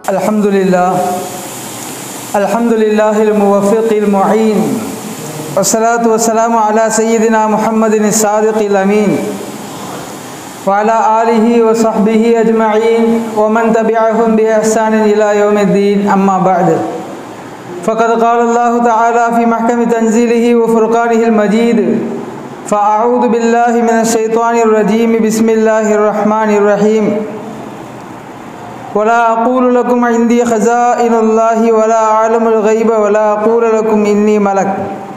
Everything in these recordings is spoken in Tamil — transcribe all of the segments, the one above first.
الحمد لله الحمد لله الموفق المعين والصلاة والسلام على سيدنا محمد الصادق الأمين وعلى آله وصحبه أجمعين ومن تبعهم بإحسان إلى يوم الدين أما بعد فقد قال الله تعالى في محكم تنزيله وفرقانه المجيد فأعوذ بالله من الشيطان الرجيم بسم الله الرحمن الرحيم ولا أقول لكم عندي خزائن الله ولا أعلم الغيب ولا أقول لكم إني ملك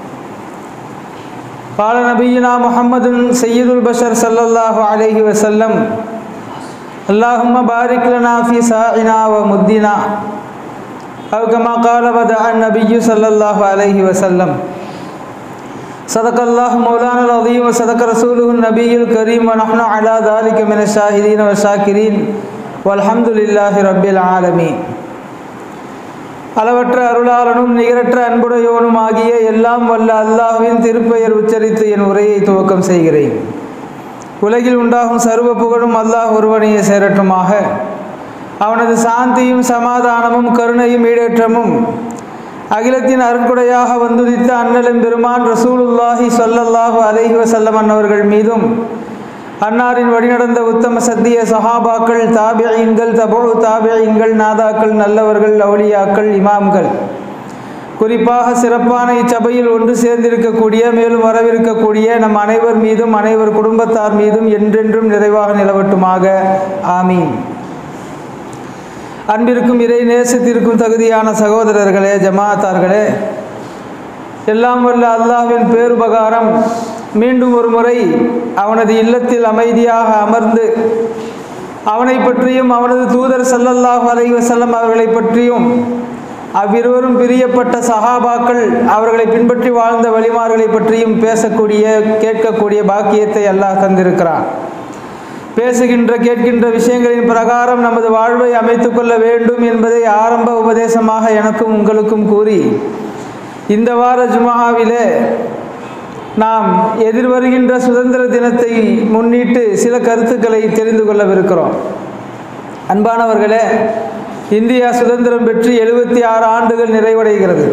قال نبينا محمد سيد البشر صلى الله عليه وسلم اللهم بارك لنا في ساعنا ومدنا أو كما قال بدأ النبي صلى الله عليه وسلم صدق الله مولانا العظيم وصدق رسوله النبي الكريم ونحن على ذلك من الشاهدين والشاكرين والحمد لله رب العالمين அளவற்ற அருளாளனும் நிகரற்ற அன்புடையோனும் ஆகிய எல்லாம் வல்ல அல்லாஹ்வின் திருப்பெயர் உச்சரித்து என் உரையை துவக்கம் செய்கிறேன் உலகில் உண்டாகும் சர்வ புகழும் அல்லாஹ் ஒருவனையே சேரட்டுமாக அவனது சாந்தியும் சமாதானமும் கருணையும் ஈடேற்றமும் அகிலத்தின் அருட்குடையாக வந்துதித்த அண்ணலும் பெருமான் ரசூலுல்லாஹி சொல்லல்லாஹு அலைஹி வசல்லம் அன்னவர்கள் மீதும் அன்னாரின் வழிநடந்த உத்தம சத்திய சஹாபாக்கள் தாபியீன்கள் தபோ தாபியீன்கள் நாதாக்கள் நல்லவர்கள் அவுளியாக்கள் இமாம்கள் குறிப்பாக சிறப்பான இச்சபையில் ஒன்று சேர்ந்திருக்கக்கூடிய மேலும் வரவிருக்கக்கூடிய நம் அனைவர் மீதும் அனைவர் குடும்பத்தார் மீதும் என்றென்றும் நிறைவாக நிலவட்டுமாக ஆமீன் அன்பிற்கும் இறை நேசத்திற்கும் தகுதியான சகோதரர்களே ஜமாத்தார்களே எல்லாம் வல்ல அல்லாஹ்வின் பேருபகாரம் மீண்டும் ஒரு முறை அவனது இல்லத்தில் அமைதியாக அமர்ந்து அவனை பற்றியும் அவனது தூதர் சல்லல்லாஹு அலைஹி வஸல்லம் அவர்களை பற்றியும் அவ்விருவரும் பிரியப்பட்ட சஹாபாக்கள் அவர்களை பின்பற்றி வாழ்ந்த வழிமார்களை பற்றியும் பேசக்கூடிய கேட்கக்கூடிய பாக்கியத்தை அல்லாஹ் தந்திருக்கிறான் பேசுகின்ற கேட்கின்ற விஷயங்களின் பிரகாரம் நமது வாழ்வை அமைத்து கொள்ள வேண்டும் என்பதை ஆரம்ப உபதேசமாக எனக்கும் உங்களுக்கும் கூறி இந்த வார ஜுமாவிலே நாம் எதிர்வருகின்ற சுதந்திர தினத்தை முன்னிட்டு சில கருத்துக்களை தெரிந்து கொள்ளவிருக்கிறோம் அன்பானவர்களே இந்தியா சுதந்திரம் பெற்று எழுபத்தி ஆறு ஆண்டுகள் நிறைவடைகிறது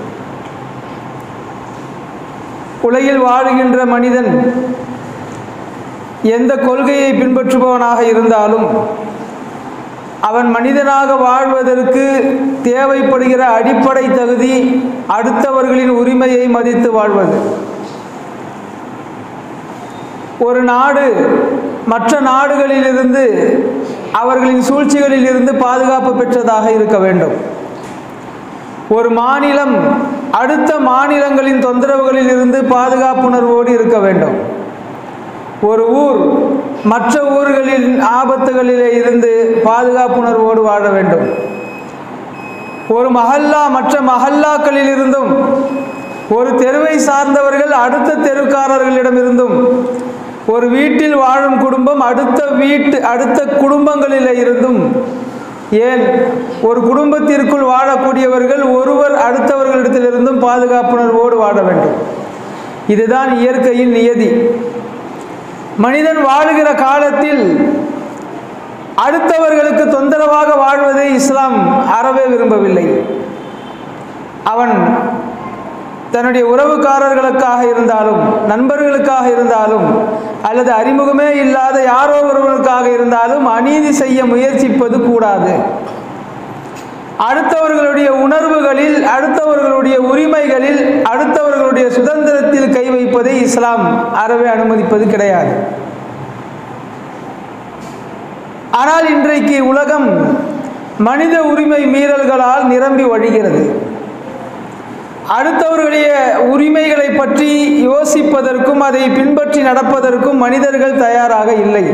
உலகில் வாழுகின்ற மனிதன் எந்த கொள்கையை பின்பற்றுபவனாக இருந்தாலும் அவன் மனிதனாக வாழ்வதற்கு தேவைப்படுகிற அடிப்படை தகுதி அடுத்தவர்களின் உரிமையை மதித்து வாழ்வது ஒரு நாடு மற்ற நாடுகளிலிருந்து அவர்களின் சூழ்ச்சிகளில் இருந்து பாதுகாப்பு பெற்றதாக இருக்க வேண்டும் ஒரு மாநிலம் அடுத்த மாநிலங்களின் தொந்தரவுகளில் இருந்து பாதுகாப்புணர்வோடு இருக்க வேண்டும் ஒரு ஊர் மற்ற ஊர்களின் ஆபத்துகளிலே இருந்து பாதுகாப்புணர்வோடு வாழ வேண்டும் ஒரு மஹல்லா மற்ற மஹல்லாக்களில் இருந்தும் ஒரு தெருவை சார்ந்தவர்கள் அடுத்த தெருக்காரர்களிடமிருந்தும் ஒரு வீட்டில் வாழும் குடும்பம் அடுத்த வீட்டு அடுத்த குடும்பங்களில் இருந்தும் ஏன் ஒரு குடும்பத்திற்குள் வாழக்கூடியவர்கள் ஒருவர் அடுத்தவர்களிடத்திலிருந்தும் பாதுகாப்புணர்வோடு வாழ வேண்டும் இதுதான் இயற்கையின் நியதி மனிதன் வாழுகிற காலத்தில் அடுத்தவர்களுக்கு தொந்தரவாக வாழ்வதை இஸ்லாம் அறவே விரும்பவில்லை அவன் தன்னுடைய உறவுக்காரர்களுக்காக இருந்தாலும் நண்பர்களுக்காக இருந்தாலும் அல்லது அறிமுகமே இல்லாத யாரோ ஒருவனுக்காக இருந்தாலும் அநீதி செய்ய முயற்சிப்பது கூடாது அடுத்தவர்களுடைய உணர்வுகளில் அடுத்தவர்களுடைய உரிமைகளில் அடுத்தவர்களுடைய சுதந்திரத்தில் கை வைப்பதை இஸ்லாம் அறவே அனுமதிப்பது கிடையாது ஆனால் இன்றைக்கு உலகம் மனித உரிமை மீறல்களால் நிரம்பி வழிகிறது அடுத்தவர்களுடைய உரிமைகளை பற்றி யோசிப்பதற்கும் அதை பின்பற்றி நடப்பதற்கும் மனிதர்கள் தயாராக இல்லை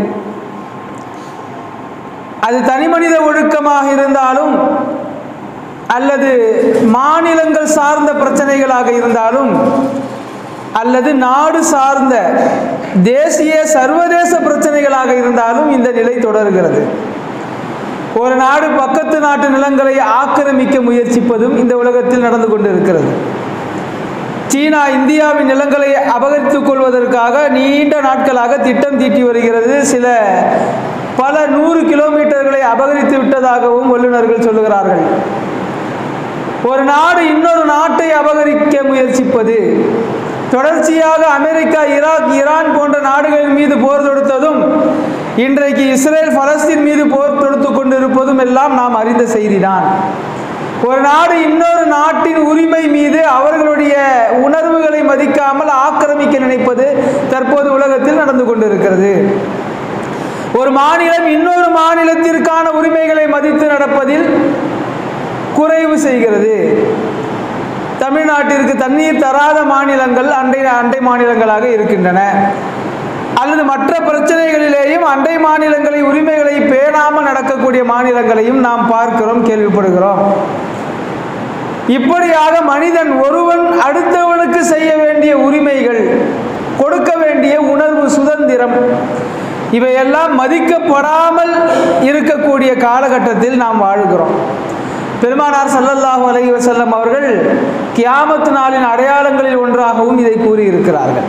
அது தனி மனித ஒழுக்கமாக இருந்தாலும் அல்லது மாநிலங்கள் சார்ந்த பிரச்சனைகளாக இருந்தாலும் அல்லது நாடு சார்ந்த தேசிய சர்வதேச பிரச்சனைகளாக இருந்தாலும் இந்த நிலை தொடர்கிறது ஒரு நாடு பக்கத்து நாட்டு நிலங்களை ஆக்கிரமிக்க முயற்சிப்பதும் இந்த உலகத்தில் நடந்து கொண்டிருக்கிறது சீனா இந்தியாவின் நிலங்களை அபகரித்துக் கொள்வதற்காக நீண்ட நாட்களாக திட்டம் தீட்டி வருகிறது சில பல நூறு கிலோமீட்டர்களை அபகரித்து விட்டதாகவும் வல்லுநர்கள் சொல்லுகிறார்கள் ஒரு நாடு இன்னொரு நாட்டை அபகரிக்க முயற்சிப்பது தொடர்ச்சியாக அமெரிக்கா ஈராக் ஈரான் போன்ற நாடுகளின் மீது போர் தொடுத்ததும் இன்றைக்கு இஸ்ரேல் பலஸ்தீன் மீது போர் தொடுத்து கொண்டிருப்பதும் எல்லாம் நாம் அறிந்த செய்திதான் ஒரு நாடு இன்னொரு நாட்டின் உரிமை மீது அவர்களுடைய உணர்வுகளை மதிக்காமல் ஆக்கிரமிக்க நினைப்பது தற்போது உலகத்தில் நடந்து கொண்டிருக்கிறது ஒரு மாநிலம் இன்னொரு மாநிலத்திற்கான உரிமைகளை மதித்து நடப்பதில் குறைவு செய்கிறது தமிழ்நாட்டிற்கு தண்ணீர் தராத மாநிலங்கள் அண்டை அண்டை மாநிலங்களாக இருக்கின்றன அல்லது மற்ற பிரச்சனைகளிலேயும் அண்டை மாநிலங்களை உரிமைகளை பேணாமல் நடக்கக்கூடிய மாநிலங்களையும் நாம் பார்க்கிறோம் கேள்விப்படுகிறோம் இப்படியாக மனிதன் ஒருவன் அடுத்தவனுக்கு செய்ய வேண்டிய உரிமைகள் கொடுக்க வேண்டிய உணர்வு சுதந்திரம் இவையெல்லாம் மதிக்கப்படாமல் இருக்கக்கூடிய காலகட்டத்தில் நாம் வாழ்கிறோம் பெருமானார் ஸல்லல்லாஹு அலைஹி வஸல்லம் அவர்கள் கியாமத் நாளின் அடையாளங்களில் ஒன்றாகவும் இதை கூறியிருக்கிறார்கள்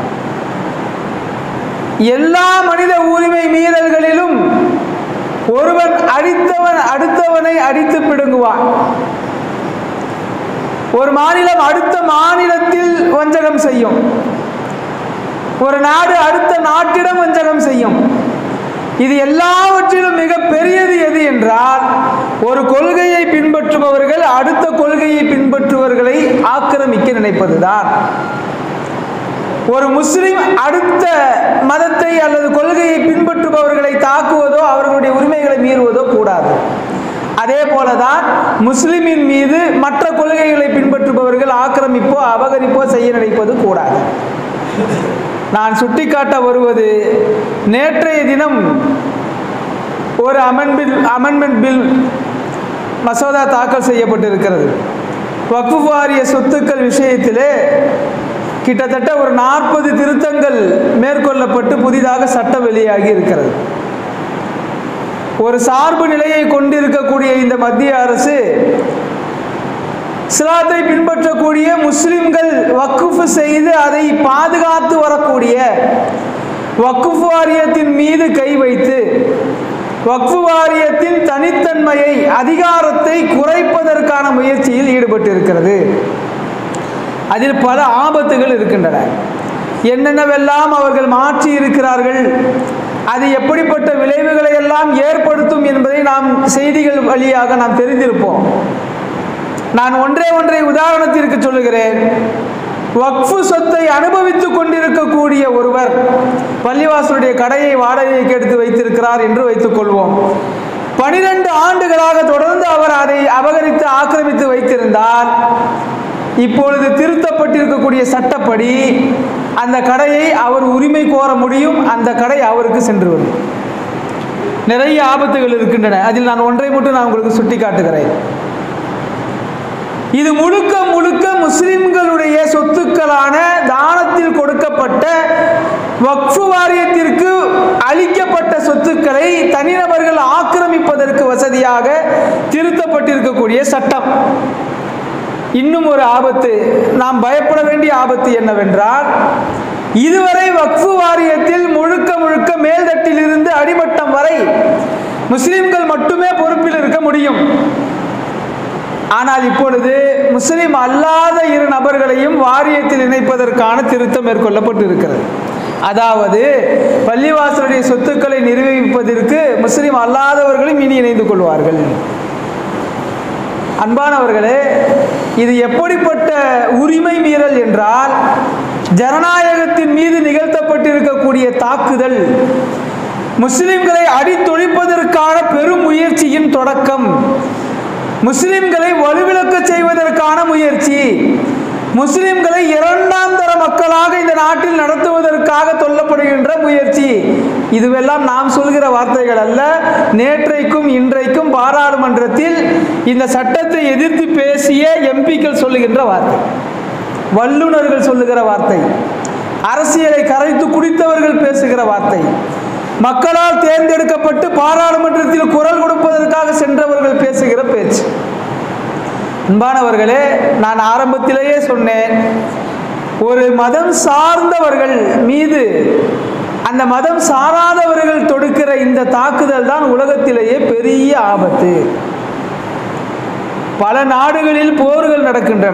எல்லா மனித உரிமை மீறல்களிலும் ஒருவன் அடித்தவன் அடுத்தவனை அடித்து பிடுங்குவான் ஒரு மாநிலம் அடுத்த மாநிலத்தில் வஞ்சகம் செய்யும் ஒரு நாடு அடுத்த நாட்டிடம் வஞ்சகம் செய்யும் இது எல்லாவற்றிலும் மிக பெரியது எது என்றால் ஒரு கொள்கையை பின்பற்றுபவர்கள் அடுத்த கொள்கையை பின்பற்றுபவர்களை ஆக்கிரமிக்க நினைப்பதுதான் ஒரு முஸ்லிம் அடுத்த மதத்தை அல்லது கொள்கையை பின்பற்றுபவர்களை தாக்குவதோ அவர்களுடைய உரிமைகளை மீறுவதோ கூடாது அதே போலதான் முஸ்லிமின் மீது மற்ற கொள்கைகளை பின்பற்றுபவர்கள் ஆக்கிரமிப்போ அபகரிப்போ செய்ய நினைப்பது கூடாது நான் சுட்டிக்காட்ட வருவது நேற்றைய தினம் ஒரு அமெண்ட்பில் அமெண்ட்மெண்ட் பில் மசோதா தாக்கல் செய்யப்பட்டிருக்கிறது வக்ஃப் வாரிய சொத்துக்கள் விஷயத்திலே கிட்டத்தட்ட ஒரு நாற்பது திருத்தங்கள் மேற்கொள்ளப்பட்டு புதிதாக சட்டம் வெளியாகி இருக்கிறது ஒரு சார்பு நிலையை கொண்டிருக்கக்கூடிய இந்த மத்திய அரசு இஸ்லாத்தை பின்பற்றக்கூடிய முஸ்லிம்கள் வக்குஃப் செய்து அதை பாதுகாத்து வரக்கூடிய வக்குஃப் வாரியத்தின் மீது கை வைத்து வக்ஃபு வாரியத்தின் தனித்தன்மையை அதிகாரத்தை குறைப்பதற்கான முயற்சியில் ஈடுபட்டிருக்கிறது அதில் பல ஆபத்துகள் இருக்கின்றன என்னென்னவெல்லாம் அவர்கள் மாற்றி இருக்கிறார்கள் அது எப்படிப்பட்ட விளைவுகளை எல்லாம் ஏற்படுத்தும் என்பதை நாம் செய்திகள் வழியாக நாம் தெரிந்திருப்போம் நான் ஒன்றே ஒன்றை உதாரணத்திற்கு சொல்லுகிறேன் வக்ஃபு சொத்தை அனுபவித்துக் கொண்டிருக்கக்கூடிய ஒருவர் பள்ளிவாசலுடைய கடையை வாடகைக்கு எடுத்து வைத்திருக்கிறார் என்று வைத்துக் கொள்வோம் பனிரெண்டு ஆண்டுகளாக தொடர்ந்து அவர் அதை அபகரித்து ஆக்கிரமித்து வைத்திருந்தால் இப்பொழுது திருத்தப்பட்டிருக்கக்கூடிய சட்டப்படி அந்த கடையை அவர் உரிமை கோர முடியும் அந்த கடை அவருக்கு சென்று வரும் நிறைய ஆபத்துகள் இருக்கின்றன அதில் நான் ஒன்றை மட்டும் நான் உங்களுக்கு சுட்டி காட்டுகிறேன் இது முழுக்க முழுக்க முஸ்லிம்களுடைய சொத்துக்களான தானத்தில் கொடுக்கப்பட்ட வக்ஃபு வாரியத்திற்கு அளிக்கப்பட்ட சொத்துக்களை தனிநபர்கள் ஆக்கிரமிப்பதற்கு வசதியாக திருத்தப்பட்டிருக்கக்கூடிய சட்டம் இன்னும் ஒரு ஆபத்து நாம் பயப்பட வேண்டிய ஆபத்து என்னவென்றால் இதுவரை வக்ஃபு வாரியத்தில் முழுக்க முழுக்க மேல்தட்டிலிருந்து அடிமட்டம் வரை முஸ்லிம்கள் மட்டுமே பொறுப்பில் இருக்க முடியும் ஆனால் இப்பொழுது முஸ்லிம் அல்லாத இரு நபர்களையும் வாரியத்தில் இணைப்பதற்கான திருத்தம் மேற்கொள்ளப்பட்டு இருக்கிறது அதாவது பள்ளிவாசலுடைய சொத்துக்களை நிர்வகிப்பதற்கு முஸ்லிம் அல்லாதவர்களும் இனி இணைந்து கொள்வார்கள் அன்பானவர்களே இது எப்படிப்பட்ட உரிமை மீறல் என்றால் ஜனநாயகத்தின் மீது நிகழ்த்தப்பட்டிருக்கக்கூடிய தாக்குதல் முஸ்லிம்களை அடித்தொழிப்பதற்கான பெரும் முயற்சியின் தொடக்கம் முஸ்லிம்களை வலுவிழக்க செய்வதற்கான முயற்சி முஸ்லிம்களை இரண்டாம் தர மக்களாக இந்த நாட்டில் நடத்துவதற்காக சொல்லப்படுகின்ற முயற்சி இதுவெல்லாம் நாம் சொல்கிற வார்த்தைகள் அல்ல நேற்றைக்கும் இன்றைக்கும் பாராளுமன்றத்தில் இந்த சட்டத்தை எதிர்த்து பேசிய எம்பிக்கள் சொல்லுகின்ற வார்த்தை வல்லுநர்கள் சொல்லுகிற வார்த்தை அரசியலை கரைத்து குடித்தவர்கள் பேசுகிற வார்த்தை மக்களால் தேர்ந்தெடுக்கப்பட்டு பாராளுமன்றத்தில் குரல் கொடுப்பதற்காக சென்றவர்கள் பேசுகிற பேச்சு அன்பானவர்களே நான் ஆரம்பத்திலேயே சொன்னேன் ஒரு மதம் சார்ந்தவர்கள் மீது அந்த மதம் சாராதவர்கள் தொடுக்கிற இந்த தாக்குதல் தான் உலகத்திலேயே பெரிய ஆபத்து பல நாடுகளில் போர்கள் நடக்கின்றன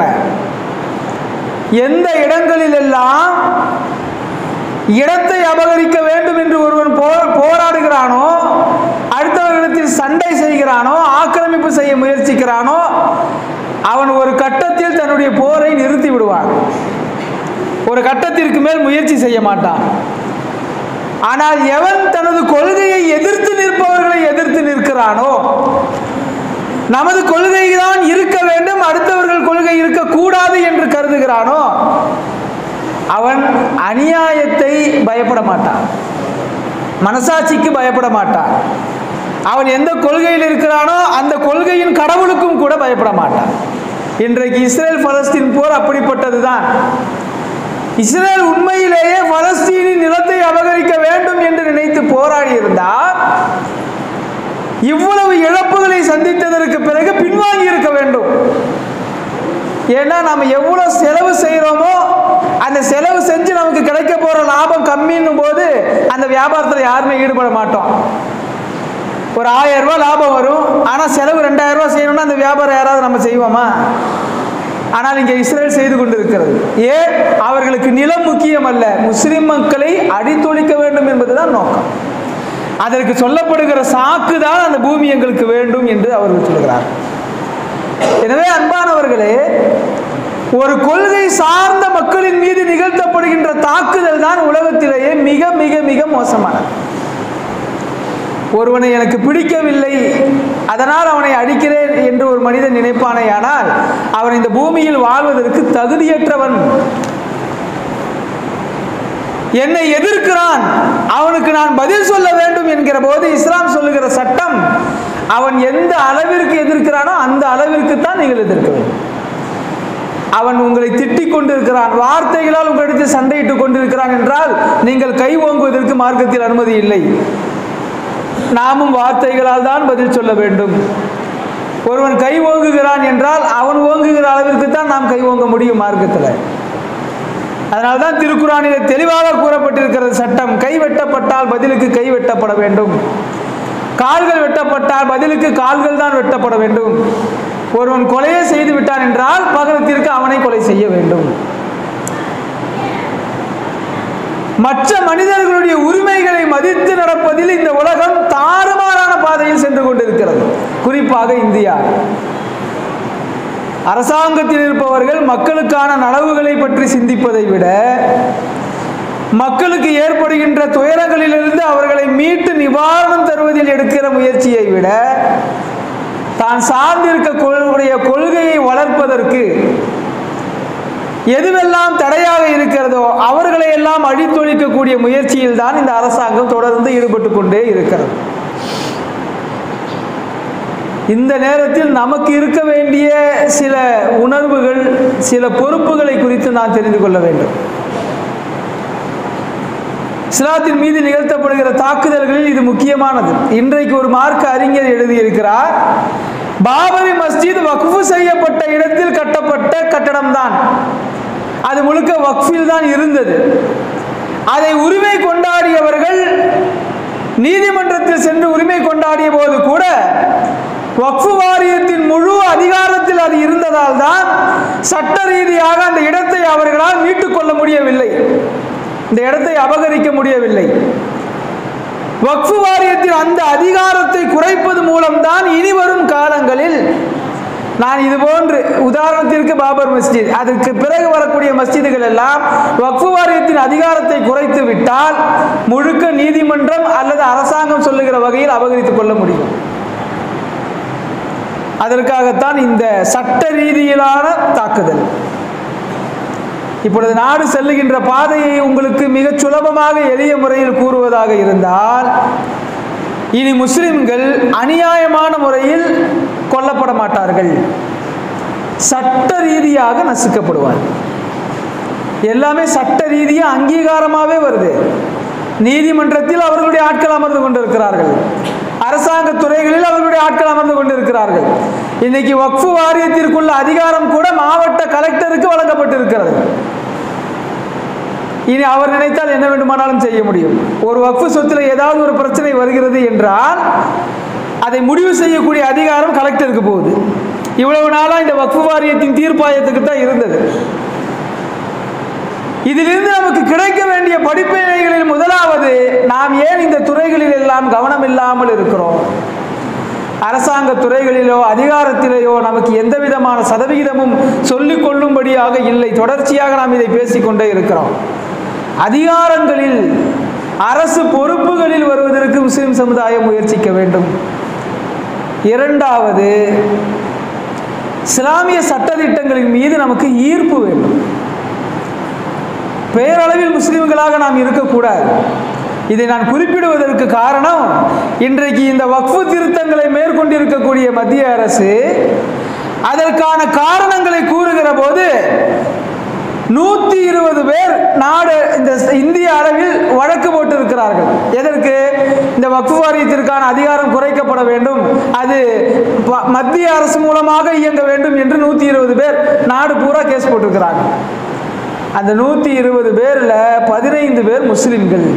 எந்த இடங்களிலெல்லாம் இடத்தை அபகரிக்க வேண்டும் என்று ஒருவன் போ போராடுகிறானோ அடுத்தவர்களிடத்தில் சண்டை செய்கிறானோ ஆக்கிரமிப்பு செய்ய முயற்சிக்கிறானோ அவன் ஒரு கட்டத்தில் தன்னுடைய போரை நிறுத்தி விடுவான் ஒரு கட்டத்திற்கு மேல் முயற்சி செய்ய மாட்டான் ஆனால் எவன் தனது கொள்கையை எதிர்த்து நிற்பவர்களை எதிர்த்து நிற்கிறானோ நமது கொள்கை தான் இருக்க வேண்டும் அடுத்தவர்கள் கொள்கை இருக்கக்கூடாது என்று கருதுகிறானோ அவன் அநியாயத்தை பயப்பட மாட்டான் மனசாட்சிக்கு பயப்பட மாட்டான் அவன் எந்த கொள்கையில் இருக்கிறானோ அந்த கொள்கையின் கடவுளுக்கும் கூட பயப்பட மாட்டான் இன்றைக்கு இஸ்ரேல் பலஸ்தீன் போர் அப்படிப்பட்டது தான் இஸ்ரேல் உண்மையிலேயே பலஸ்தீனின் நிலத்தை அபகரிக்க வேண்டும் என்று நினைத்து போராடி இருந்தால் இவ்வளவு இழப்புகளை சந்தித்ததற்கு பிறகு பின்வாங்கி இருக்க வேண்டும் ஏன்னா நம்ம எவ்வளவு செலவு செய்கிறோமோ அந்த செலவு செஞ்சு நமக்கு கிடைக்க போற லாபம் கம்மின்னும் போது அந்த வியாபாரத்தில் யாருமே ஈடுபட மாட்டோம் ஒரு ஆயிரம் ரூபாய் லாபம் வரும் ஆனால் செலவு ரெண்டாயிரம் ரூபாய் செய்யணும்னா அந்த வியாபாரம் யாராவது நம்ம செய்வோமா ஆனால் இங்கே இஸ்ரேல் செய்து கொண்டிருக்கிறது ஏன் அவர்களுக்கு நிலம் முக்கியம் அல்ல முஸ்லிம் மக்களை அடித்தொழிக்க வேண்டும் என்பதுதான் நோக்கம் அதற்கு சொல்லப்படுகிற சாக்கு தான் அந்த பூமி எங்களுக்கு வேண்டும் என்று அவர்கள் சொல்கிறார் எனவே அன்பானவர்களே ஒரு கொள்கை சார்ந்த மக்களின் மீது நிகழ்த்தப்படுகின்ற தாக்குதல் தான் உலகத்திலேயே மிக மிக மிக மோசமானது ஒருவனை எனக்கு பிடிக்கவில்லை அதனால் அவனை அடிக்கிறேன் என்று ஒரு மனிதன் நினைப்பானேயானால் அவன் இந்த பூமியில் வாழ்வதற்கு தகுதியற்றவன் என்னை எதிர்க்கிறான் அவனுக்கு நான் பதில் சொல்ல வேண்டும் என்கிற போது இஸ்லாம் சொல்லுகிற சட்டம் அவன் எந்த அளவிற்கு எதிர்க்கிறானோ அந்த அளவிற்கு தான் நீங்கள் எதிர்க்க வேண்டும் அவன் உங்களை திட்டிக் கொண்டிருக்கிறான் வார்த்தைகளால் உங்களிடத்தில் சண்டையிட்டுக் கொண்டிருக்கிறான் என்றால் நீங்கள் கை ஓங்குவதற்கு மார்க்கத்தில் அனுமதி இல்லை நாமும் வார்த்தைகளால் தான் பதில் சொல்ல வேண்டும் ஒருவன் கை ஓங்குகிறான் என்றால் அவன் ஓங்குகிற அளவிற்கு தான் நாம் கை ஓங்க முடியும் மார்க்கத்தில் அதனால தான் திருக்குறானிலே தெளிவாக கூறப்பட்டிருக்கிறது சட்டம் கை வெட்டப்பட்டால் பதிலுக்கு கை வெட்டப்பட வேண்டும் கால்கள் வெட்டப்பட்டால் பதிலுக்கு கால்கள் தான் வெட்டப்பட வேண்டும் ஒருவன் கொலையே செய்து விட்டான் என்றால் பகலத்திற்கு அவனை கொலை செய்ய வேண்டும் மற்ற மனிதர்களுடைய உரிமைகளை மதித்து நடப்பதில் இந்த உலகம் தாறுமாறான பாதையில் சென்று கொண்டிருக்கிறது குறிப்பாக இந்தியா அரசாங்கத்தில் இருப்பவர்கள் மக்களுக்கான நலவுகளை பற்றி சிந்திப்பதை விட மக்களுக்கு ஏற்படுகின்ற துயரங்களிலிருந்து அவர்களை மீட்டு நிவாரணம் தருவதில் எடுக்கிற முயற்சியை விட தான் சார்ந்திருக்கக்கூடிய கொள்கையை வளர்ப்பதற்கு எதுவெல்லாம் தடையாக இருக்கிறதோ அவர்களை எல்லாம் அழித்தொழிக்கக்கூடிய முயற்சியில் தான் இந்த அரசாங்கம் தொடர்ந்து ஈடுபட்டு கொண்டே இருக்கிறது இந்த நேரத்தில் நமக்கு இருக்க வேண்டிய சில உணர்வுகள் சில பொறுப்புகளை குறித்து நான் தெரிந்து கொள்ள வேண்டும் இஸ்லாத்தின் மீது நிகழ்த்தப்படுகிற தாக்குதல்களில் இது முக்கியமானது இன்றைக்கு ஒரு மார்க்க அறிஞர் எழுதியிருக்கிறார் பாபரி மஸ்ஜித் வக்ஃபு செய்யப்பட்ட இடத்தில் கட்டப்பட்ட கட்டடம்தான் அது முழுக்க வக்ஃபில் தான் இருந்தது அதை உரிமை கொண்டாடியவர்கள் நீதிமன்றத்தில் சென்று உரிமை கொண்டாடிய போது கூட வக்ஃபு வாரியத்தின் முழு அதிகாரத்தில் அது இருந்ததால் தான் சட்ட ரீதியாக அந்த இடத்தை அவர்களால் மீட்டுக் கொள்ள முடியவில்லை இந்த இடத்தை அபகரிக்க முடியவில்லை வக்ஃபு வாரியத்தின் அந்த அதிகாரத்தை குறைப்பது மூலம்தான் இனி வரும் காலங்களில் நான் இது போன்று உதாரணத்திற்கு பாபர் மஸ்ஜித் அதற்கு பிறகு வரக்கூடிய மஸ்ஜிதுகள் எல்லாம் வக்ஃபு வாரியத்தின் அதிகாரத்தை குறைத்து விட்டால் முழுக்க நீதிமன்றம் அல்லது அரசாங்கம் சொல்லுகிற வகையில் அபகரித்துக் கொள்ள முடியும் அதற்காகத்தான் இந்த சட்ட ரீதியிலான தாக்குதல் இப்பொழுது நாடு செல்லுகின்ற பாதையை உங்களுக்கு மிகச் சுலபமாக எளிய முறையில் கூறுவதாக இருந்தால் இனி முஸ்லிம்கள் அநியாயமான முறையில் கொல்லப்பட மாட்டார்கள் சட்ட ரீதியாக நசுக்கப்படுவார்கள் எல்லாமே சட்ட ரீதியாக அங்கீகாரமாகவே வருது நீதிமன்றத்தில் அவர்களுடைய ஆட்கள் அமர்ந்து கொண்டிருக்கிறார்கள் அரசாங்க துறைகளில் அவர்களுடைய ஆட்கள் அமர்ந்து கொண்டிருக்கிறார்கள் இன்னைக்கு வக்ஃபு வாரியத்திற்குள்ள அதிகாரம் கூட மாவட்ட கலெக்டருக்கு வழங்கப்பட்டிருக்கிறது இனி அவர் நினைத்தால் என்ன வேண்டுமானாலும் செய்ய முடியும் ஒரு வக்ஃபு சொத்தில் ஏதாவது ஒரு பிரச்சனை வருகிறது என்றால் அதை முடிவு செய்யக்கூடிய அதிகாரம் கலெக்டருக்கு போகுது இவ்வளவு நாளாக இந்த வக்ஃபு வாரியத்தின் தீர்ப்பாயத்துக்கு தான் இருந்தது இதிலிருந்து நமக்கு கிடைக்க வேண்டிய படிப்பினைகளில் முதலாவது நாம் ஏன் இந்த துறைகளில் எல்லாம் கவனம் இல்லாமல் இருக்கிறோம் அரசாங்க துறைகளிலோ அதிகாரத்திலேயோ நமக்கு எந்த விதமான சதவிகிதமும் சொல்லிக் கொள்ளும்படியாக இல்லை தொடர்ச்சியாக நாம் இதை பேசிக்கொண்டே இருக்கிறோம் அதிகாரங்களில் அரசு பொறுப்புகளில் வருவதற்கு முஸ்லிம் சமுதாயம் முயற்சிக்க வேண்டும் இரண்டாவது இஸ்லாமிய சட்டத்திட்டங்களின் மீது நமக்கு ஈர்ப்பு வேண்டும் பெயரளவில் முஸ்லிம்களாக நாம் இருக்கக்கூடாது இதை நான் குறிப்பிடுவதற்கு காரணம் இன்றைக்கு இந்த வக்ஃபு திருத்தங்களை மேற்கொண்டிருக்கக்கூடிய மத்திய அரசு அதற்கான காரணங்களை கூறுகிற போது நூற்றி இருபது பேர் நாடு இந்த இந்திய அளவில் வழக்கு போட்டிருக்கிறார்கள் எதற்கு இந்த வக்ஃபு வாரியத்திற்கான அதிகாரம் குறைக்கப்பட வேண்டும் அது ப- மத்திய அரசு மூலமாக இயங்க வேண்டும் என்று நூற்றி இருபது பேர் நாடு பூரா கேஸ் போட்டிருக்கிறாங்க அந்த நூற்றி இருபது பேரில் பதினைந்து பேர் முஸ்லிம்கள்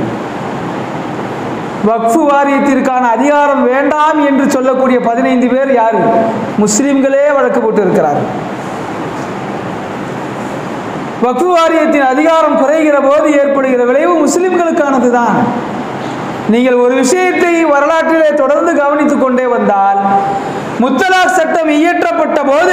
வக்ஃபு வாரியத்திற்கான அதிகாரம் வேண்டாம் என்று சொல்லக்கூடிய பதினைந்து பேர் யார் முஸ்லிம்களே வழக்கு போட்டு இருக்கிறார் வக்ஃபு வாரியத்தின் அதிகாரம் குறைகிற போது ஏற்படுகிற விளைவு முஸ்லிம்களுக்கானது தான் நீங்கள் ஒரு விஷயத்தை வரலாற்றிலே தொடர்ந்து கவனித்துக் கொண்டே வந்தால் முத்தலாக் சட்டம் இயற்றப்பட்ட போது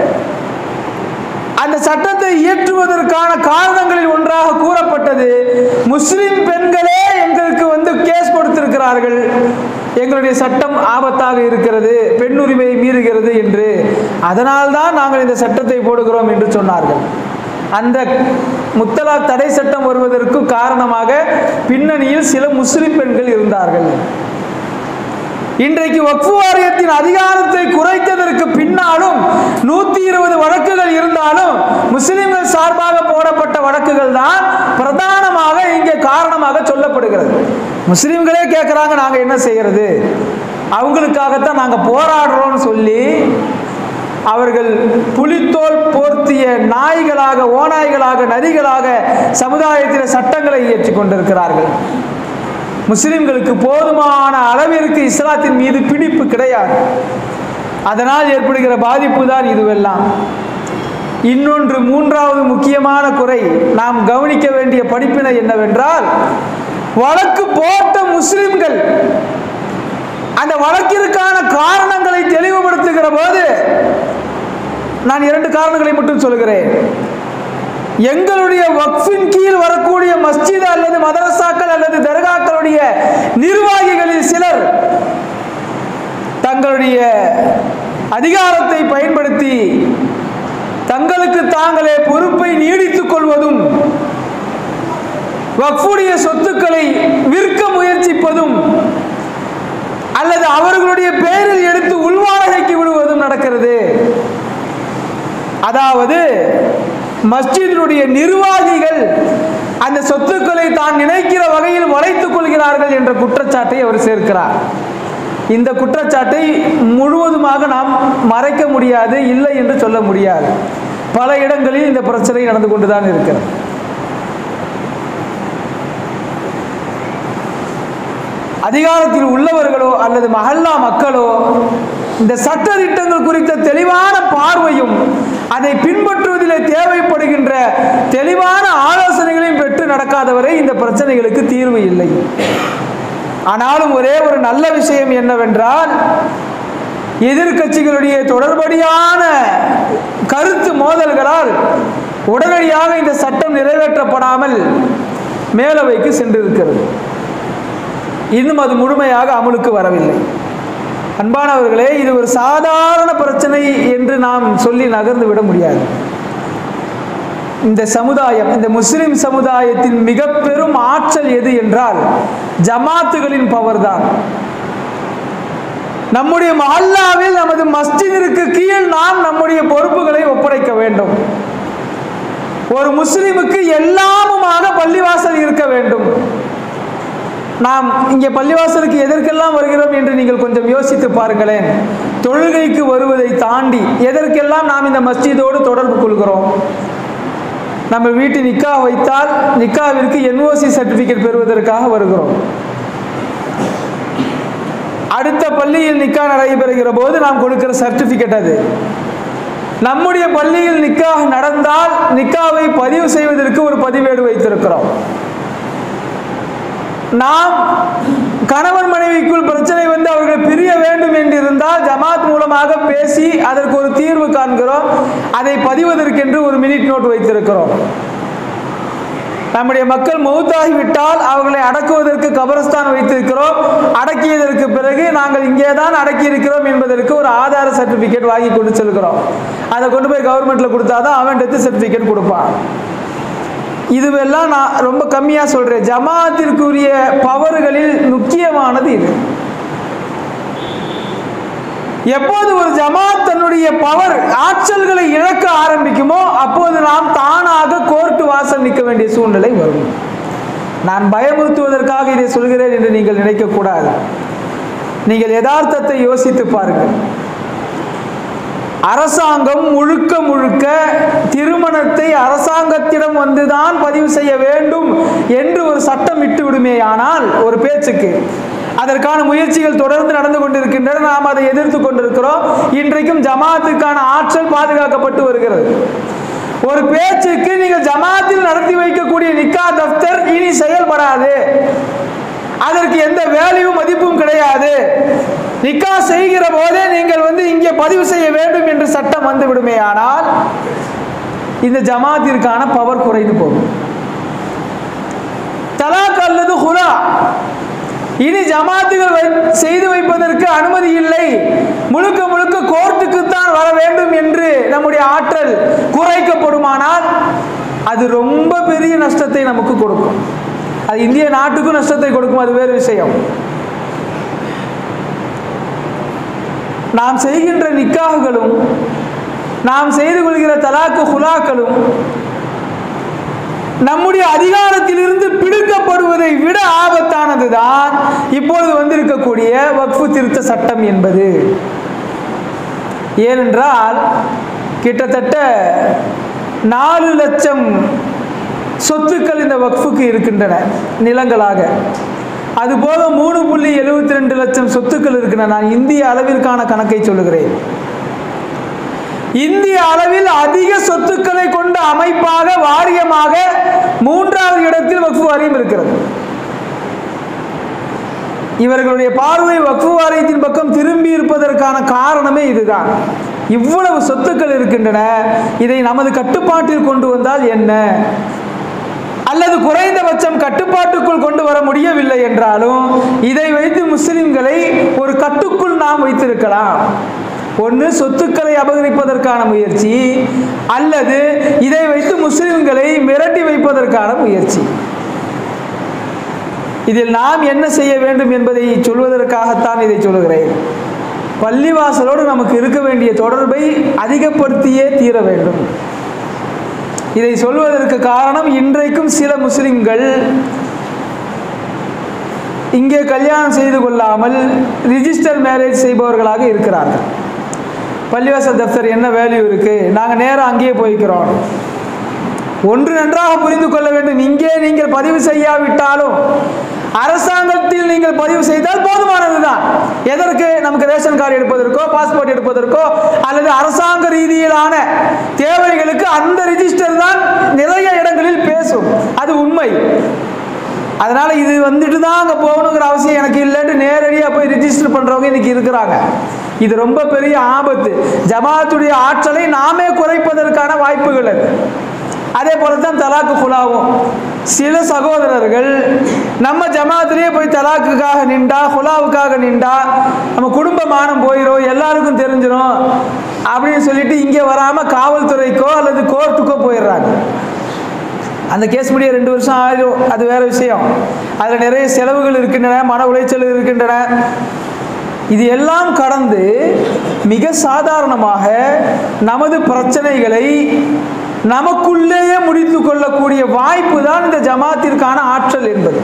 அந்த சட்டத்தை இயற்றுவதற்கான காரணங்களில் ஒன்றாக கூறப்பட்டது முஸ்லிம் பெண்களே எங்களுக்கு வந்து கேஸ் கொடுத்திருக்கிறார்கள் எங்களுடைய சட்டம் ஆபத்தாக இருக்கிறது பெண் உரிமையை மீறுகிறது என்று அதனால்தான் நாங்கள் இந்த சட்டத்தை போடுகிறோம் என்று சொன்னார்கள் அந்த முத்தலாக் தடை சட்டம் வருவதற்கு காரணமாக பின்னணியில் சில முஸ்லிம் பெண்கள் இருந்தார்கள் இன்றைக்கு வக்ஃபு வாரியத்தின் அதிகாரத்தை குறைத்ததற்கு பின்னாலும் நூத்தி இருபது வழக்குகள் இருந்தாலும் முஸ்லிம்கள் சார்பாக போடப்பட்ட வழக்குகள் தான் பிரதானமாக இங்கே காரணமாக சொல்லப்படுகிறது முஸ்லிம்களே கேட்குறாங்க நாங்கள் என்ன செய்யறது அவங்களுக்காகத்தான் நாங்கள் போராடுறோம்னு சொல்லி அவர்கள் புலித்தோல் போர்த்திய நாய்களாக ஓநாய்களாக நரிகளாக சமுதாயத்தில் சட்டங்களை இயற்றிக் கொண்டிருக்கிறார்கள் முஸ்லிம்களுக்கு போதுமான அளவிற்கு இஸ்லாத்தின் மீது பிடிப்பு கிடையாது அதனால் ஏற்படுகிற பாதிப்பு தான் இதுவெல்லாம் இன்னொன்று மூன்றாவது முக்கியமான குறை நாம் கவனிக்க வேண்டிய படிப்பினை என்னவென்றால் வழக்கு போட்ட முஸ்லிம்கள் அந்த வழக்கிற்கான காரணங்களை தெளிவுபடுத்துகிற போது நான் இரண்டு காரணங்களை மட்டும் சொல்கிறேன் எங்களுடைய வக்ஃபின் கீழ் வரக்கூடிய மஸ்ஜித் அல்லது மதரசாக்கள் அல்லது தர்காக்களுடைய நிர்வாகிகளில் சிலர் தங்களுடைய அதிகாரத்தை பயன்படுத்தி தங்களுக்கு தாங்களே பொறுப்பை நீடித்துக் கொள்வதும் வக்ஃபுடைய சொத்துக்களை விற்க முயற்சிப்பதும் அல்லது அவர்களுடைய பெயரில் எடுத்து உள்வாடகைக்கு விடுவதும் நடக்கிறது அதாவது மஸ்ஜிதினுடைய நிர்வாகிகள் அந்த சொத்துக்களை தான் நினைக்கிற வகையில் வளைத்துக் கொள்கிறார்கள் என்ற குற்றச்சாட்டை அவர் சேர்க்கிறார் இந்த குற்றச்சாட்டை முழுவதுமாக நாம் மறைக்க முடியாது இல்லை என்று சொல்ல முடியாது பல இடங்களில் இந்த பிரச்சனை நடந்து கொண்டுதான் இருக்கிறது அதிகாரத்தில் உள்ளவர்களோ அல்லது மஹல்லா மக்களோ இந்த சட்ட திட்டங்கள் குறித்த தெளிவான பார்வையும் அதை பின்பற்றுவதிலே தேவைப்படுகின்ற தெளிவான ஆலோசனைகளையும் பெற்று நடக்காதவரை இந்த பிரச்சனைகளுக்கு தீர்வு இல்லை ஆனாலும் ஒரே ஒரு நல்ல விஷயம் என்னவென்றால் எதிர்க்கட்சிகளுடைய தொடர்படியான கருத்து மோதல்களால் உடனடியாக இந்த சட்டம் நிறைவேற்றப்படாமல் மேலவைக்கு சென்றிருக்கிறது இன்னும் அது முழுமையாக அமலுக்கு வரவில்லை அன்பானவர்களே இது ஒரு சாதாரண பிரச்சனை என்று நாம் சொல்லி நகர்ந்து விட முடியாது இந்த சமுதாயம் இந்த முஸ்லிம் சமுதாயத்தின் மிக பெரும் ஆற்றல் எது என்றால் ஜமாத்துகளின் பவர் தான் நம்முடைய மஹல்லாவில் நமது மஸ்ஜிதிற்கு கீழ் நாம் நம்முடைய பொறுப்புகளை ஒப்படைக்க வேண்டும் ஒரு முஸ்லிமுக்கு எல்லாமுமாக பள்ளிவாசல் இருக்க வேண்டும் நாம் இங்கே பள்ளிவாசலுக்கு எதற்கெல்லாம் வருகிறோம் என்று நீங்கள் கொஞ்சம் யோசித்து பாருங்களேன் தொழுகைக்கு வருவதை தாண்டி எதற்கெல்லாம் நாம் இந்த மஸ்ஜிதோடு தொடர்பு கொள்கிறோம் நம்ம வீட்டு நிக்கா வைத்தால் நிக்காவிற்கு என்ஓசி சர்டிபிகேட் பெறுவதற்காக வருகிறோம் அடுத்த பள்ளியில் நிக்கா நடைபெறுகிற போது நாம் கொடுக்கிற சர்டிபிகேட் அது நம்முடைய பள்ளியில் நிக்கா நடந்தால் நிக்காவை பதிவு செய்வதற்கு ஒரு பதிவேடு வைத்திருக்கிறோம் நாம் கணவன் மனைவிக்குள் பிரச்சனை வந்து அவர்கள் பிரிய வேண்டும் என்றிருந்தால் ஜமாத் மூலமாக பேசி அதற்கு ஒரு தீர்வு காண்கிறோம் அதை பதிவதற்கென்று ஒரு மினிட் நோட் வைத்திருக்கிறோம் நம்முடைய மக்கள் மௌத்தாகிவிட்டால் அவர்களை அடக்குவதற்கு கபரஸ்தான் வைத்திருக்கிறோம் அடக்கியதற்கு பிறகு நாங்கள் இங்கே தான் அடக்கி இருக்கிறோம் என்பதற்கு ஒரு ஆதார சர்டிபிகேட் வாங்கி கொண்டு செல்கிறோம் அதை கொண்டு போய் கவர்மெண்ட்ல கொடுத்தாதான் அவன் டெத் சர்டிபிகேட் கொடுப்பான் இதுவெல்லாம் நான் ரொம்ப கம்மியாக சொல்கிறேன் ஜமாத்திற்குரிய பவர்களில் முக்கியமானது இது எப்போது ஒரு ஜமாத் தன்னுடைய பவர் ஆற்றல்களை இழக்க ஆரம்பிக்குமோ அப்போது நாம் தானாக கோர்ட்டு வாசல் நிற்க வேண்டிய சூழ்நிலை வரும் நான் பயமுறுத்துவதற்காக இதை சொல்கிறேன் என்று நீங்கள் நினைக்கக்கூடாது நீங்கள் யதார்த்தத்தை யோசித்து பாருங்கள் அரசாங்கம் முழுக்க முழுக்க திருமணத்தை அரசாங்கத்திடம் வந்துதான் பதிவு செய்ய வேண்டும் என்று ஒரு சட்டம் இட்டு விடுமேயானால் ஒரு பேச்சுக்கு அதற்கான முயற்சிகள் தொடர்ந்து நடந்து கொண்டிருக்கின்றன நாம் அதை எதிர்த்து கொண்டிருக்கிறோம் இன்றைக்கும் ஜமாத்துக்கான ஆற்றல் பாதுகாக்கப்பட்டு வருகிறது ஒரு பேச்சுக்கு நீங்கள் ஜமாத்தில் நடத்தி வைக்கக்கூடிய நிக்கா தப்தர் இனி செயல்படாது அதற்கு எந்த வேல்யூ மதிப்பும் கிடையாது நிக்கா செய்கிற போதே நீங்கள் வந்து இங்கே பதிவு செய்ய வேண்டும் என்று சட்டம் வந்து விடுமே ஆனால் இந்த ஜமாத்திற்கான பவர் குறைந்து போகும் தலாக் அல்லது ஹுலா இனி ஜமாத்துகள் வை- செய்து வைப்பதற்கு அனுமதி இல்லை முழுக்க முழுக்க கோர்ட்டுக்கு தான் வர வேண்டும் என்று நம்முடைய ஆற்றல் குறைக்கப்படுமானால் அது ரொம்ப பெரிய நஷ்டத்தை நமக்கு கொடுக்கும் அது இந்திய நாட்டுக்கும் நஷ்டத்தை கொடுக்கும் அது வேறு விஷயம் நாம் செய்கின்ற நிக்காகுகளும் நாம் செய்து கொள்கிற தலாக்கு ஹுலாக்களும் நம்முடைய அதிகாரத்திலிருந்து பிடுங்கப்படுவதை விட ஆபத்தானதுதான் இப்பொழுது வந்திருக்கக்கூடிய வக்ஃபு திருத்த சட்டம் என்பது ஏனென்றால் கிட்டத்தட்ட நாலு லட்சம் சொத்துக்கள் இந்த வக்ஃபுக்கு இருக்கின்றன நிலங்களாக அதுபோக மூணு புள்ளி எழுபத்தி ரெண்டு லட்சம் சொத்துக்கள் இருக்கின்றன நான் இந்திய அளவிற்கான கணக்கை சொல்லுகிறேன் இந்திய அளவில் அதிக சொத்துக்களை கொண்ட அமைப்பாக வாரியமாக மூன்றாவது இடத்தில் வக்ஃபு வாரியம் இருக்கிறது இவர்களுடைய பார்வை வக்ஃபு வாரியத்தின் பக்கம் திரும்பி இருப்பதற்கான காரணமே இதுதான் இவ்வளவு சொத்துக்கள் இருக்கின்றன இதை நமது கட்டுப்பாட்டில் கொண்டு வந்தால் என்ன அல்லது குறைந்தபட்சம் கட்டுப்பாட்டுக்குள் கொண்டு வர முடியவில்லை என்றாலும் இதை வைத்து முஸ்லிம்களை ஒரு கட்டுக்குள் நாம் வைத்திருக்கலாம் ஒன்று சொத்துக்களை அபகரிப்பதற்கான முயற்சி அல்லது இதை வைத்து முஸ்லிம்களை மிரட்டி வைப்பதற்கான முயற்சி இதில் நாம் என்ன செய்ய வேண்டும் என்பதை சொல்வதற்காகத்தான் இதை சொல்லுகிறேன் பள்ளிவாசலோடு நமக்கு இருக்க வேண்டிய தொடர்பை அதிகப்படுத்தியே தீர வேண்டும் இதை சொல்வதற்கு காரணம் இன்றைக்கும் சில முஸ்லிம்கள் இங்கே கல்யாணம் செய்து கொள்ளாமல் ரிஜிஸ்டர் மேரேஜ் செய்பவர்களாக இருக்கிறார்கள் பள்ளிவாசல் தப்தர் என்ன வேல்யூ இருக்கு நாங்கள் நேரம் அங்கேயே போய்க்கிறோம் ஒன்று நன்றாக புரிந்து கொள்ள வேண்டும் இங்கே நீங்கள் பதிவு செய்யாவிட்டாலும் அரசாங்கத்தில் நீங்கள் பதிவு செய்தால் போதுமானதுதான் எதற்கு நமக்கு ரேஷன் கார்டு எடுப்பதற்கோ பாஸ்போர்ட் எடுப்பதற்கோ அல்லது அரசாங்க ரீதியிலான தேவைகளுக்கு அந்த ரிஜிஸ்டர் தான் நிறைய இடங்களில் பேசும் அது உண்மை அதனால இது வந்துட்டு தான் அங்கே போகணுங்கிற அவசியம் எனக்கு இல்லைன்னு நேரடியாக போய் ரிஜிஸ்டர் பண்ணுறவங்க இன்னைக்கு இருக்கிறாங்க இது ரொம்ப பெரிய ஆபத்து ஜமாத்துடைய ஆற்றலை நாமே குறைப்பதற்கான வாய்ப்புகள் அது அதே போல தான் தலாக்கு குலாவும் சில சகோதரர்கள் நம்ம ஜமாத்திலேயே போய் தலாக்குக்காக நின்றா குலாவுக்காக நின்றா நம்ம குடும்ப மானம் போயிடும் எல்லாருக்கும் தெரிஞ்சிடும் அப்படின்னு சொல்லிட்டு இங்கே வராமல் காவல்துறைக்கோ அல்லது கோர்ட்டுக்கோ போயிடுறாங்க அந்த கேஸ் முடிய ரெண்டு வருஷம் ஆயிடும் அது வேற விஷயம் அதில் நிறைய செலவுகள் இருக்கின்றன மன உளைச்சல் இருக்கின்றன இது எல்லாம் கடந்து மிக சாதாரணமாக நமது பிரச்சனைகளை நமக்குள்ளேயே முடித்து கொள்ளக்கூடிய வாய்ப்பு தான் இந்த ஜமாத்திற்கான ஆற்றல் என்பது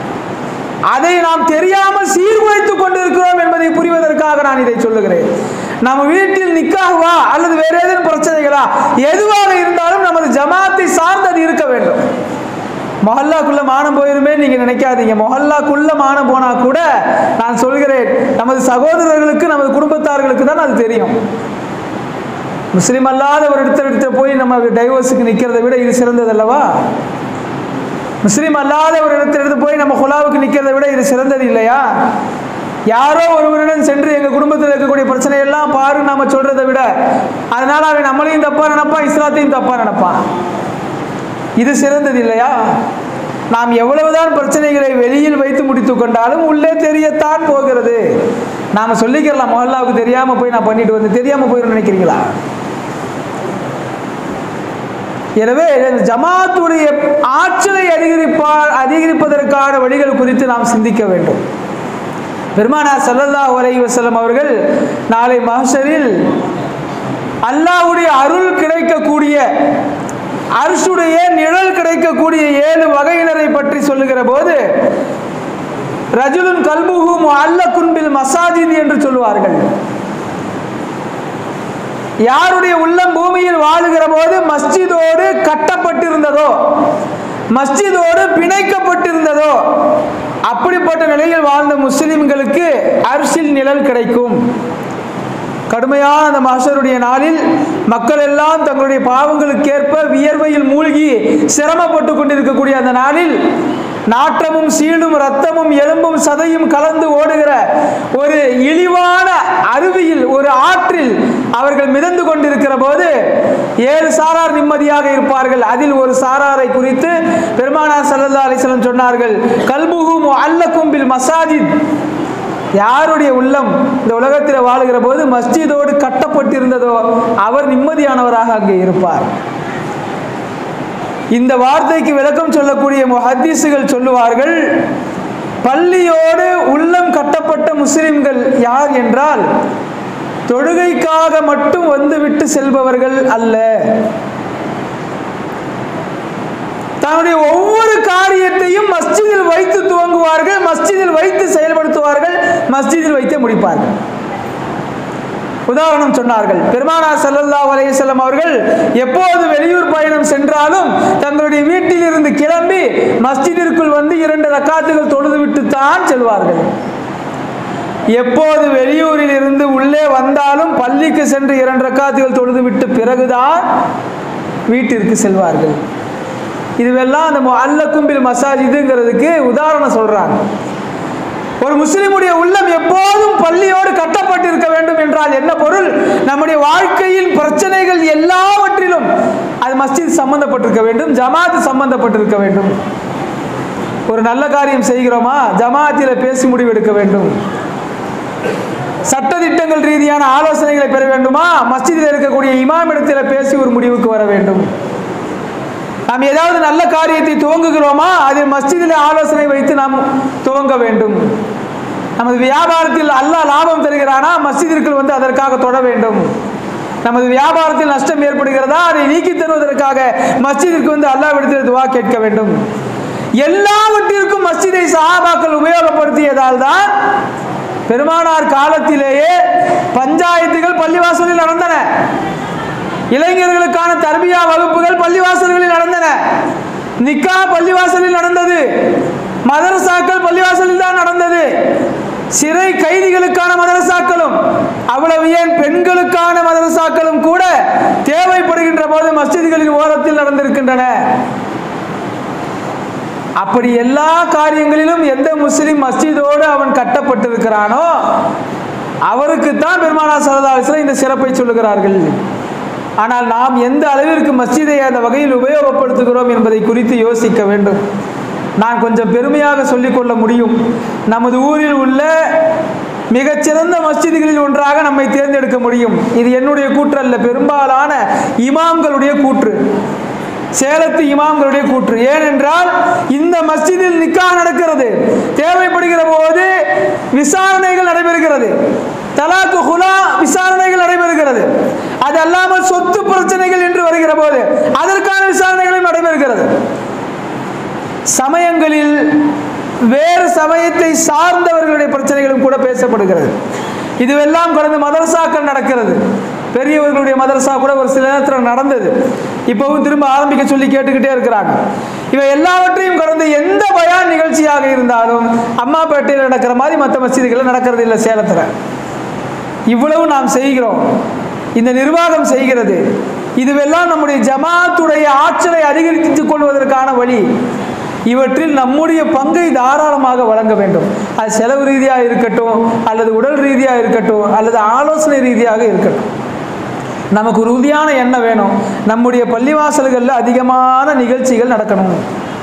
அதை நாம் தெரியாமல் சீர்குலைத்துக் கொண்டிருக்கிறோம் என்பதை புரிவதற்காக நான் இதை சொல்லுகிறேன் நம்ம வீட்டில் நிக்காகவா அல்லது வேற ஏதேனும் பிரச்சனைகளா எதுவாக இருந்தாலும் நமது ஜமாத்தை சார்ந்தது இருக்க வேண்டும் மொஹல்லாக்குள்ள மானம் போயிருமே நீங்க நினைக்காதீங்க மொஹல்லாக்குள்ள மானம் போனா கூட நான் சொல்கிறேன் நமது சகோதரர்களுக்கு நமது குடும்பத்தார்களுக்கு தான் அது தெரியும் முஸ்லீம் அல்லாத ஒரு இடத்துல போய் நம்ம டைவர்ஸுக்கு நிற்கிறத விட இது சிறந்தது அல்லவா முஸ்லீம் அல்லாத ஒரு இடத்துல எடுத்து போய் நம்ம ஹுலாவுக்கு நிற்கிறத விட இது சிறந்தது இல்லையா யாரோ ஒருவரிடம் சென்று எங்கள் குடும்பத்தில் இருக்கக்கூடிய பிரச்சனையெல்லாம் பாரு நாம சொல்றதை விட அதனால அவன் நம்மளையும் தப்பா நினைப்பான் இஸ்லாத்தையும் தப்பா நினைப்பான் இது சிறந்தது இல்லையா நாம் எவ்வளவுதான் பிரச்சனைகளை வெளியில் வைத்து முடித்து கொண்டாலும் உள்ளே தெரியத்தான் போகிறது நாம சொல்லிக்கிறலாம் மொஹல்லாவுக்கு தெரியாம போய் நான் பண்ணிட்டு வந்து தெரியாம போயிடும் நினைக்கிறீங்களா எனவே இந்த ஜமாத்துடைய ஆற்றலை அதிகரிப்பா அதிகரிப்பதற்கான வழிகள் குறித்து நாம் சிந்திக்க வேண்டும் பெருமானா ஸல்லல்லாஹு அலைஹி வஸல்லம் அவர்கள் நாளை மஹ்ஷரில் அல்லாஹ்வுடைய அருள் கிடைக்கக்கூடிய அரசுடைய நிழல் கிடைக்கக்கூடிய ஏழு வகையினரை பற்றி சொல்லுகிற போது ரஜுலுன் கல்புஹு அல்ல குன்பில் மசாஜித் என்று சொல்லுவார்கள் யாருடைய உள்ளம் பூமியில் வாழுகிற போது மஸ்ஜிதோடு கட்டப்பட்டிருந்ததோ மஸ்ஜிதோடு பிணைக்கப்பட்டிருந்ததோ அப்படிப்பட்ட நிலையில் வாழ்ந்த முஸ்லிம்களுக்கு அரிசில் நிழல் கிடைக்கும் கடுமையான அந்த மகசருடைய நாளில் மக்கள் எல்லாம் தங்களுடைய பாவங்களுக்கேற்ப வியர்வையில் மூழ்கி சிரமப்பட்டு கொண்டிருக்கக்கூடிய அந்த நாளில் நாற்றமும் சீடும் ரத்தமும் எலும்பும் சதையும் கலந்து ஓடுகிற ஒரு இழிவான அருவியில் ஒரு ஆற்றில் அவர்கள் மிதந்து கொண்டிருக்கிற போது ஏழு சாரார் நிம்மதியாக இருப்பார்கள் அதில் ஒரு சாராரை குறித்து பெருமானார் ஸல்லல்லாஹு அலைஹி வஸல்லம் சொன்னார்கள் கல்புஹும் அல்ல கும்பில் மசாஜித் யாருடைய உள்ளம் இந்த உலகத்தில் வாழுகிற போது மஸ்ஜிதோடு கட்டப்பட்டிருந்ததோ அவர் நிம்மதியானவராக அங்கே இருப்பார் இந்த வார்த்தைக்கு விளக்கம் சொல்லக்கூடிய முஹத்தீசுகள் சொல்லுவார்கள் பள்ளியோடு உள்ளம் கட்டப்பட்ட முஸ்லிம்கள் யார் என்றால் தொழுகைக்காக மட்டும் வந்துவிட்டு செல்பவர்கள் அல்ல தன்னுடைய ஒவ்வொரு காரியத்தையும் மஸ்ஜிதில் வைத்து துவங்குவார்கள் மஸ்ஜிதில் வைத்து செயல்படுத்துவார்கள் மஸ்ஜிதில் வைத்தே முடிப்பார்கள் உதாரணம் சொன்னார்கள் பெருமானார் ஸல்லல்லாஹு அலைஹி வஸல்லம் அவர்கள் எப்போது வெளியூர் பயணம் சென்றாலும் தங்களுடைய வீட்டில் இருந்து கிளம்பி மஸ்ஜிதிற்குள் வந்து இரண்டு ரக்காத்துகள் தொழுதுவிட்டு தான் செல்வார்கள் எப்போது வெளியூரில் இருந்து உள்ளே வந்தாலும் பள்ளிக்கு சென்று இரண்டு ரக்காத்துகள் தொழுதுவிட்டு பிறகுதான் வீட்டிற்கு செல்வார்கள் இதுவெல்லாம் அந்த அல்ல கும்பில் மசாஜிதுங்கிறதுக்கு உதாரணம் சொல்றாங்க ஒரு முஸ்லிமுடைய உள்ளம் எப்போதும் பள்ளியோடு கட்டப்பட்டிருக்க வேண்டும் என்றால் என்ன பொருள் நம்முடைய வாழ்க்கையின் பிரச்சனைகள் எல்லாவற்றிலும் அது மஸ்ஜித் சம்பந்தப்பட்டிருக்க வேண்டும் ஜமாத் சம்பந்தப்பட்டிருக்க வேண்டும் ஒரு நல்ல காரியம் செய்கிறோமா ஜமாத்தில் பேசி முடிவெடுக்க வேண்டும் சட்டதிட்டங்கள் ரீதியான ஆலோசனைகளை பெற வேண்டுமா மஸ்ஜிதில் இருக்கக்கூடிய இமாம் இடத்துல பேசி ஒரு முடிவுக்கு வர வேண்டும் நாம் ஏதாவது நல்ல காரியத்தை துவங்குகிறோமா அதில் மஸ்ஜிதில் ஆலோசனை வைத்து நாம் துவங்க வேண்டும் நமது வியாபாரத்தில் அல்லாஹ் லாபம் தருகிறானா மஸ்ஜிதிற்குள் வந்து அதற்காக தொட வேண்டும் நமது வியாபாரத்தில் நஷ்டம் ஏற்படுகிறதா அதை நீக்கி தருவதற்காக மஸ்ஜிதிற்கு வந்து அல்லாவிடத்தில் துவா கேட்க வேண்டும் எல்லாவற்றிற்கும் மஸ்ஜிதை சஹாபாக்கள் உபயோகப்படுத்தியதால் தான் பெருமானார் காலத்திலேயே பஞ்சாயத்துகள் பள்ளிவாசலில் நடந்தன இளைஞர்களுக்கான தர்பியா வகுப்புகள் பள்ளிவாசல்களில் நடந்தன நிக்கா பள்ளிவாசலில் நடந்தது மதரசாக்கள் பள்ளிவாசலில் தான் நடந்தது சிறை கைதிகளுக்கான மதரசாக்களும் அவ்வளவு ஏன் பெண்களுக்கான மதரசாக்களும் கூட தேவைப்படுகின்ற போது மஸ்ஜிதுகளின் ஓரத்தில் நடந்திருக்கின்றன அப்படி எல்லா காரியங்களிலும் எந்த முஸ்லிம் மஸ்ஜிதோடு அவன் கட்டப்பட்டிருக்கிறானோ அவருக்கு தான் பெருமானா சரதாசில இந்த சிறப்பை சொல்லுகிறார்கள் ஆனால் நாம் எந்த அளவிற்கு மஸ்ஜிதை அந்த வகையில் உபயோகப்படுத்துகிறோம் என்பதை குறித்து யோசிக்க வேண்டும் நான் கொஞ்சம் பெருமையாக சொல்லிக்கொள்ள முடியும் நமது ஊரில் உள்ள மிகச்சிறந்த மஸ்ஜிதுகளில் ஒன்றாக நம்மை தேர்ந்தெடுக்க முடியும் இது என்னுடைய கூற்று அல்ல பெரும்பாலான இமாம்களுடைய கூற்று சேலத்து இமாம்களுடைய கூற்று ஏனென்றால் இந்த மஸ்ஜிதில் நிக்கா நடக்கிறது தேவைப்படுகிற போது விசாரணைகள் நடைபெறுகிறது தலாக்கு ஹுலா விசாரணைகள் நடைபெறுகிறது அது அல்லாமல் சொத்து பிரச்சனைகள் என்று வருகிற போது அதற்கான விசாரணைகளும் நடைபெறுகிறது சமயங்களில் வேறு சமயத்தை சார்ந்தவர்களுடைய பிரச்சனைகளும் கூட பேசப்படுகிறது இதுவெல்லாம் கடந்து மதரசாக்கள் நடக்கிறது பெரியவர்களுடைய மதரசா கூட ஒரு சில நேரத்தில் நடந்தது இப்போவும் திரும்ப ஆரம்பிக்க சொல்லி கேட்டுக்கிட்டே இருக்கிறாங்க இவை எல்லாவற்றையும் கடந்து எந்த பயான் நிகழ்ச்சியாக இருந்தாலும் அம்மாப்பேட்டையில் நடக்கிற மாதிரி மற்ற மசீதுகளில் நடக்கிறது இல்லை சேலத்தில் இவ்வளவு நாம் செய்கிறோம் இந்த நிர்வாகம் செய்கிறது இதுவெல்லாம் நம்முடைய ஜமாத்துடைய ஆற்றலை அதிகரித்துக் கொள்வதற்கான வழி இவற்றில் நம்முடைய பங்கை தாராளமாக வழங்க வேண்டும் அது செலவு ரீதியாக இருக்கட்டும் அல்லது உடல் ரீதியாக இருக்கட்டும் அல்லது ஆலோசனை ரீதியாக இருக்கட்டும் நமக்கு உறுதியான எண்ணம் வேணும் நம்முடைய பள்ளிவாசல்களில் அதிகமான நிகழ்ச்சிகள் நடக்கணும்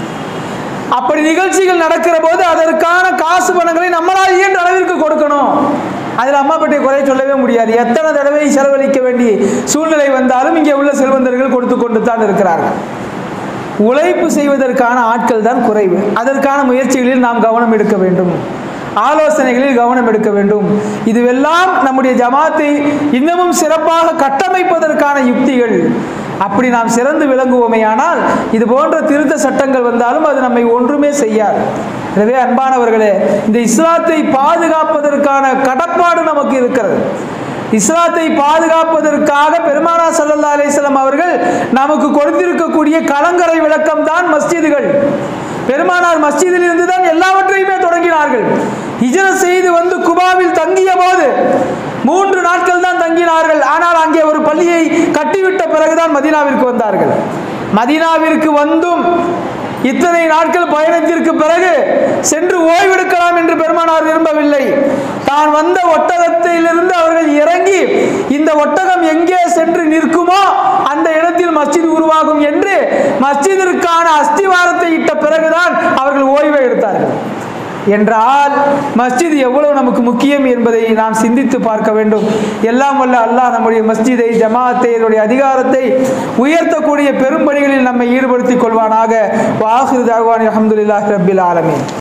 அப்படி நிகழ்ச்சிகள் நடக்கிற போது அதற்கான காசு பணங்களை நம்மளால் இயன்ற அளவிற்கு கொடுக்கணும் அதில் அம்மா பற்றிய குறை சொல்லவே முடியாது எத்தனை தடவை செலவழிக்க வேண்டிய சூழ்நிலை வந்தாலும் இங்கே உள்ள செல்வந்தர்கள் கொடுத்து கொண்டு தான் இருக்கிறார்கள் உழைப்பு செய்வதற்கான ஆட்கள் தான் குறைவு அதற்கான முயற்சிகளில் நாம் கவனம் எடுக்க வேண்டும் ஆலோசனைகளில் கவனம் எடுக்க வேண்டும் இதுவெல்லாம் நம்முடைய ஜமாத்தை இன்னமும் சிறப்பாக கட்டமைப்பதற்கான யுக்திகள் அப்படி நாம் சிறந்து விளங்குவோமேயானால் இது போன்ற திருத்த சட்டங்கள் வந்தாலும் அது நம்மை ஒன்றுமே செய்யாது எனவே அன்பானவர்களே இந்த இஸ்லாத்தை பாதுகாப்பதற்கான கடப்பாடு நமக்கு இருக்கிறது இஸ்லாத்தை பாதுகாப்பதற்காக பெருமானா சல்லல்லா அலிஸ்லாம் அவர்கள் நமக்கு கொடுத்திருக்கக்கூடிய கலங்கரை விளக்கம் தான் மஸ்ஜிதுகள் பெருமானார் மஸ்ஜிதில் இருந்து தான் எல்லாவற்றையுமே தொடங்கினார்கள் ஹிஜரத் செய்து வந்து குபாவில் தங்கிய போது மூன்று நாட்கள் தான் தங்கினார்கள் ஆனால் அங்கே ஒரு பள்ளியை கட்டிவிட்ட பிறகுதான் மதீனாவிற்கு வந்தார்கள் மதீனாவிற்கு வந்தும் இத்தனை நாட்கள் பயணத்திற்கு பிறகு சென்று ஓய்வெடுக்கலாம் என்று பெருமானார் விரும்பவில்லை தான் வந்த ஒட்டகத்திலிருந்து அவர்கள் இறங்கி இந்த ஒட்டகம் எங்கே சென்று நிற்குமோ அந்த இடத்தில் மஸ்ஜித் உருவாகும் என்று மஸ்ஜிதிற்கான அஸ்திவாரத்தை இட்ட பிறகுதான் அவர்கள் ஓய்வை எடுத்தார்கள் என்றால் மஸ்ஜித் எவ்வளவு நமக்கு முக்கியம் என்பதை நாம் சிந்தித்து பார்க்க வேண்டும் எல்லாம் வல்ல அல்லாஹ் நம்முடைய மஸ்ஜிதை ஜமாத்தை இதனுடைய அதிகாரத்தை உயர்த்தக்கூடிய பெரும்பணிகளில் நம்மை ஈடுபடுத்திக் கொள்வானாக வாஹிர் தாவானி அஹமதுல்லாஹி ரபில் ஆலமீன்